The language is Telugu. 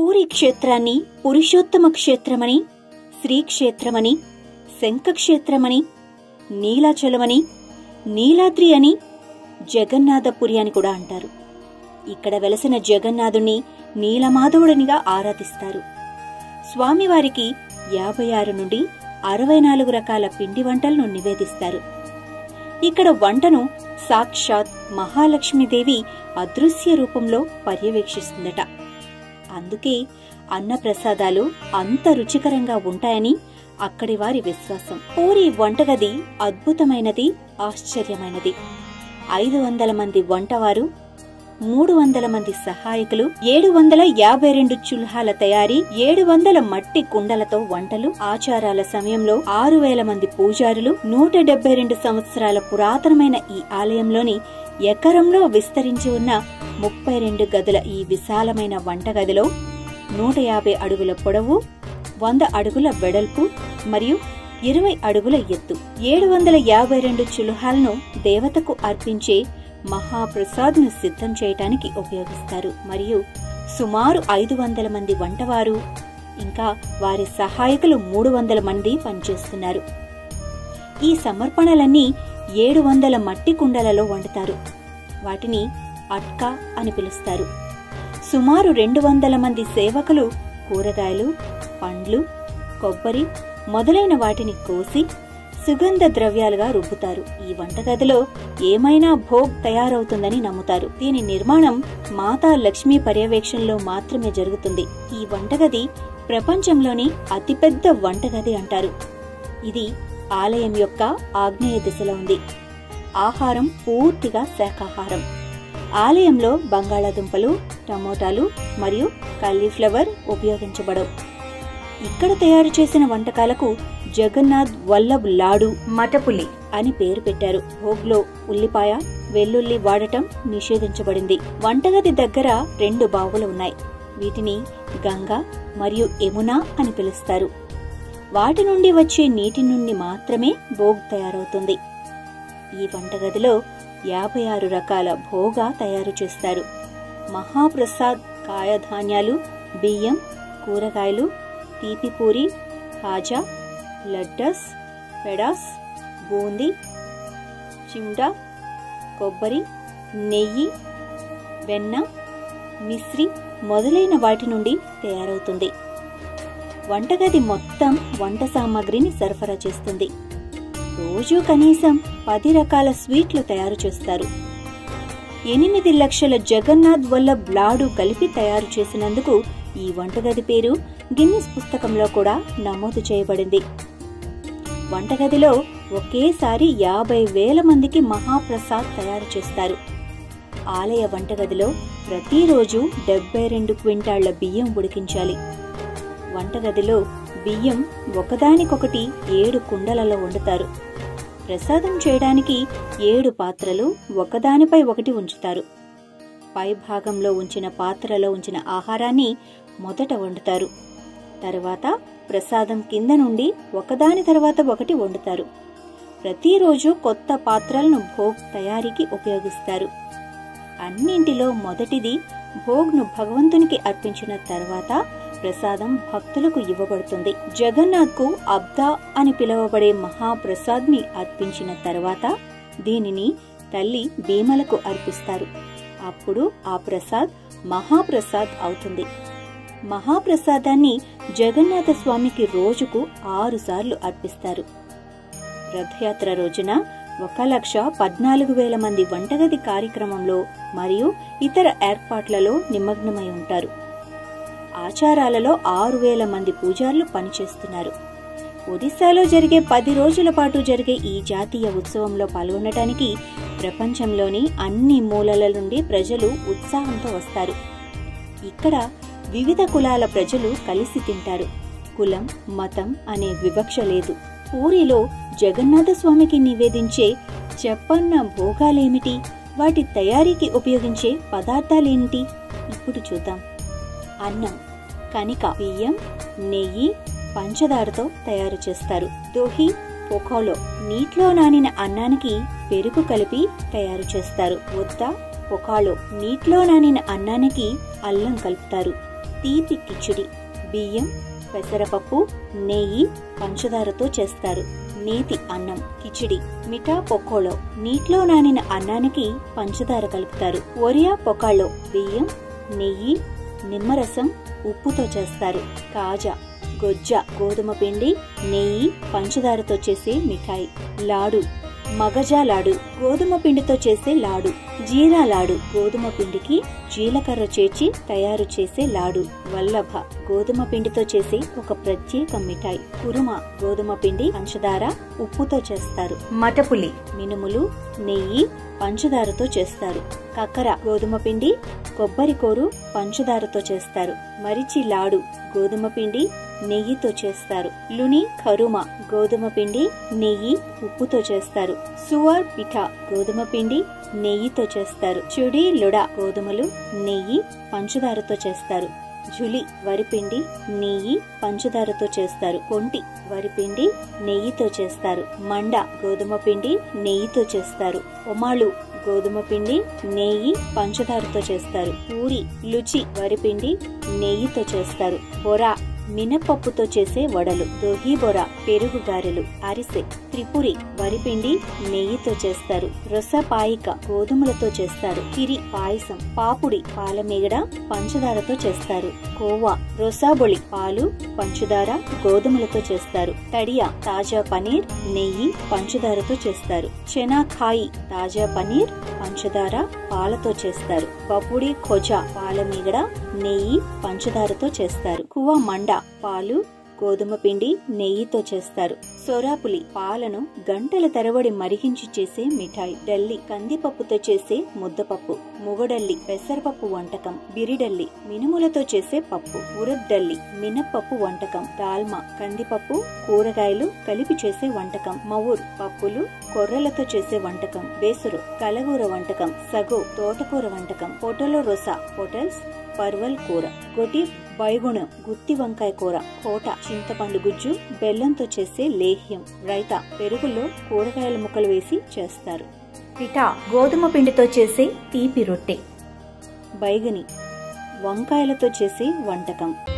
పూరి క్షేత్రాన్ని పురుషోత్తమ క్షేత్రమని శ్రీక్షేత్రమని శంఖక్షేత్రమని నీలాచలమని నీలాద్రి అని జగన్నాథపురి అని కూడా అంటారు ఇక్కడ వెలసిన జగన్నాథుణ్ణి నీలమాధవుడనిగా ఆరాధిస్తారు స్వామివారికి యాభై ఆరు నుండి అరవై నాలుగు రకాల పిండి వంటలను నివేదిస్తారు ఇక్కడ వంటను సాక్షాత్ మహాలక్ష్మీదేవి అదృశ్య రూపంలో పర్యవేక్షిస్తుందట అందుకే అన్నప్రసాదాలు అంత రుచికరంగా ఉంటాయని అక్కడి వారి విశ్వాసం పూరి వంటగది అద్భుతమైనది ఆశ్చర్యమైనది ఐదు వందల మంది వంటవారు మూడు వందల మంది సహాయకులు ఏడు వందల యాభై రెండు చుల్హాల తయారీ ఏడు వందల మట్టి కుండలతో వంటలు ఆచారాల సమయంలో ఆరు వేల మంది పూజారులు నూట డెబ్బై రెండు సంవత్సరాల పురాతనమైన ఈ ఆలయంలోని ఎకరంలో విస్తరించి ఉన్న ముప్పై రెండు గదుల ఈ విశాలమైన వంటగదిలో నూట యాభై అడుగుల పొడవు వంద అడుగుల వెడల్పు మరియు ఇరవై అడుగుల ఎత్తు ఏడు వందల యాభై రెండు చులుహాలను దేవతకు అర్పించే మహాప్రసాద్ను సిద్ధం చేయటానికి ఉపయోగిస్తారు మరియు సుమారు ఐదు వందల మంది వంటవారు ఇంకా వారి సహాయకులు మూడు వందల మంది పనిచేస్తున్నారు ఈ సమర్పణలన్నీ ఏడు వందల మట్టి కుండలలో వండుతారు వాటిని అట్కా అని పిలుస్తారు సుమారు రెండు వందల మంది సేవకులు కూరగాయలు పండ్లు కొబ్బరి మొదలైన వాటిని కోసి సుగంధ ద్రవ్యాలుగా రుబ్బుతారు ఈ వంటగదిలో ఏమైనా భోగ్ తయారవుతుందని నమ్ముతారు దీని నిర్మాణం మాతా లక్ష్మీ పర్యవేక్షణలో మాత్రమే జరుగుతుంది ఈ వంటగది ప్రపంచంలోని అతిపెద్ద వంటగది అంటారు ఇది ఆలయం యొక్క ఆగ్నేయ దిశలో ఉంది ఆహారం పూర్తిగా శాకాహారం ఆలయంలో బంగాళాదుంపలు టమోటాలు మరియు కాలీఫ్లవర్ ఉపయోగించబడవు ఇక్కడ తయారు చేసిన వంటకాలకు జగన్నాథ్ వల్లభ్ లాడు మటపులి అని పేరు పెట్టారు భోగ్లో ఉల్లిపాయ వెల్లుల్లి వాడటం నిషేధించబడింది వంటగది దగ్గర రెండు బావులు ఉన్నాయి వీటిని గంగా మరియు యమున అని పిలుస్తారు వాటి నుండి వచ్చే నీటి నుండి మాత్రమే భోగ్ తయారవుతుంది ఈ వంటగదిలో యాభై ఆరు రకాల భోగా తయారు చేస్తారు మహాప్రసాద్ కాయధాన్యాలు బియ్యం కూరగాయలు తీపిపూరి ఖాజా లడ్డస్ పెడాస్ బూందీ చిమ్డా కొబ్బరి నెయ్యి వెన్న మిశ్రి మొదలైన వాటి నుండి తయారవుతుంది వంటగది మొత్తం వంట సామాగ్రిని సరఫరా చేస్తుంది రోజూ కనీసం పది రకాల స్వీట్లు తయారు చేస్తారు ఎనిమిది లక్షల జగన్నాథ్ వల్లభ్ లాడు కలిపి తయారు చేసినందుకు ఈ వంటగది పేరు గిన్నిస్ పుస్తకంలో కూడా నమోదు చేయబడింది వంటగదిలో ఒకేసారి యాభై వేల మందికి మహాప్రసాద్ తయారు చేస్తారు ఆలయ వంటగదిలో ప్రతిరోజు డెబ్బై రెండు క్వింటాళ్ల బియ్యం ఉడికించాలి వంటగదిలో బియ్యం ఒకదానికొకటి ఏడు కుండలలో వండుతారు ప్రసాదం చేయడానికి ఏడు పాత్రలు ఒకదానిపై ఒకటి ఉంచుతారు పై భాగంలో ఉంచిన పాత్రలో ఉంచిన ఆహారాన్ని మొదట వండుతారు తరువాత ప్రసాదం కింద నుండి ఒకదాని తర్వాత ఒకటి వండుతారు ప్రతిరోజు కొత్త పాత్రలను భోగ్ తయారీకి ఉపయోగిస్తారు అన్నింటిలో మొదటిది భోగ్ను భగవంతునికి అర్పించిన తర్వాత ప్రసాదం భక్తులకు ఇవ్వబడుతుంది జగన్నాథ్కు అబ్దా అని పిలువబడే మహాప్రసాద్ ని అర్పించిన తర్వాత దీనిని తల్లి భీమలకు అర్పిస్తారు అప్పుడు ఆ ప్రసాద్ మహాప్రసాద్ అవుతుంది మహాప్రసాదాన్ని జగన్నాథ స్వామికి రోజుకు ఆరు సార్లు అర్పిస్తారు రథయాత్ర రోజున ఒక లక్ష పద్నాలుగు వేల మంది వంటగది కార్యక్రమంలో మరియు ఇతర ఏర్పాట్లలో నిమగ్నమై ఉంటారు ఆచారాలలో ఆరు వేల మంది పూజారులు పనిచేస్తున్నారు ఒడిశాలో జరిగే పది రోజుల పాటు జరిగే ఈ జాతీయ ఉత్సవంలో పాల్గొనడానికి ప్రపంచంలోని అన్ని మూలల నుండి ప్రజలు ఉత్సాహంతో వస్తారు ఇక్కడ వివిధ కులాల ప్రజలు కలిసి తింటారు కులం మతం అనే వివక్ష లేదు పూరిలో జగన్నాథ స్వామికి నివేదించే చెప్పన్న భోగాలేమిటి వాటి తయారీకి ఉపయోగించే పదార్థాలేమిటి ఇప్పుడు చూద్దాం అన్నం కనిక బియ్యం నెయ్యి పంచదారతో తయారు చేస్తారు దోహి పొకోలో నీటిలో నానిన అన్నానికి పెరుగు కలిపి తయారు చేస్తారు వద్ద పొకాలో నీటిలో నానిన అన్నానికి అల్లం కలుపుతారు తీపి కిచిడి బియ్యం పెసరపప్పు నెయ్యి పంచదారతో చేస్తారు నేతి అన్నం కిచిడి మిఠా పొక్కోలో నీటిలో నానిన అన్నానికి పంచదార కలుపుతారు ఒరియా పొకాళ్ళో బియ్యం నెయ్యి నిమ్మరసం ఉప్పుతో చేస్తారు కాజా గొజ్జ గోధుమ పిండి నెయ్యి పంచదారతో చేసే మిఠాయి లాడు మగజా లాడు గోధుమ పిండితో చేసే లాడు జీరా లాడు గోధుమ పిండికి జీలకర్ర చేర్చి తయారు చేసే లాడు వల్లభ గోధుమ పిండితో చేసే ఒక ప్రత్యేక మిఠాయి కురుమ గోధుమ పిండి పంచదార ఉప్పుతో చేస్తారు మటపులి మినుములు నెయ్యి పంచదారతో చేస్తారు కక్కర గోధుమ పిండి కొబ్బరి కోరు పంచదారతో చేస్తారు మరిచి లాడు గోధుమ పిండి నెయ్యితో చేస్తారు లుని కరుమ గోధుమ పిండి నెయ్యి ఉప్పుతో చేస్తారు సువర్ పిఠా గోధుమ పిండి నెయ్యితో చేస్తారు చుడి లుడ గోధుమలు నెయ్యి పంచదారతో చేస్తారు జులి వరిపిండి నెయ్యి పంచదారతో చేస్తారు కొంటి వరిపిండి నెయ్యితో చేస్తారు మండ గోధుమ పిండి నెయ్యితో చేస్తారు ఒమాళు గోధుమ పిండి నెయ్యి పంచదారతో చేస్తారు పూరి లుచి వరిపిండి నెయ్యితో చేస్తారు బొరా మినపప్పుతో చేసే వడలు దొహి బొర పెరుగు గారెలు అరిసె త్రిపురి వరిపిండి నెయ్యితో చేస్తారు రొసపాయిక గోధుమలతో చేస్తారు కిరి పాయసం పాపుడి పాలమీగడ పంచదారతో చేస్తారు కోవా రొసాబొళి పాలు పంచదార గోధుమలతో చేస్తారు తడియా తాజా పనీర్ నెయ్యి పంచదారతో చేస్తారు చెనా ఖాయి తాజా పనీర్ పంచదార పాలతో చేస్తారు పపుడి ఖోజా పాలమీగడ నెయ్యి పంచదారతో చేస్తారు కువ మండ పాలు గోధుమ పిండి నెయ్యితో చేస్తారు సొరాపులి పాలను గంటల తరబడి మరిగించి చేసే మిఠాయి డల్లి కందిపప్పుతో చేసే ముద్దపప్పు ముగడల్లి పెసరపప్పు వంటకం బిరిడల్లి మినుములతో చేసే పప్పు ఉరద్దల్లి మినప్పప్పు వంటకం డాల్మా కందిపప్పు కూరగాయలు కలిపి చేసే వంటకం మవుర్ పప్పులు కొర్రలతో చేసే వంటకం బేసరు కలగూర వంటకం సగో తోటకూర వంటకం పొటలో రొసా హోటల్స్ పర్వల్ కూర గొటి బైగుణ గుత్తి వంకాయ కూర కోట చింతపండు గుజ్జు బెల్లంతో చేసే లేహ్యం రైత పెరుగులో కూరగాయల ముక్కలు వేసి చేస్తారు పిఠా గోధుమ పిండితో చేసే తీపి రొట్టె బైగని వంకాయలతో చేసే వంటకం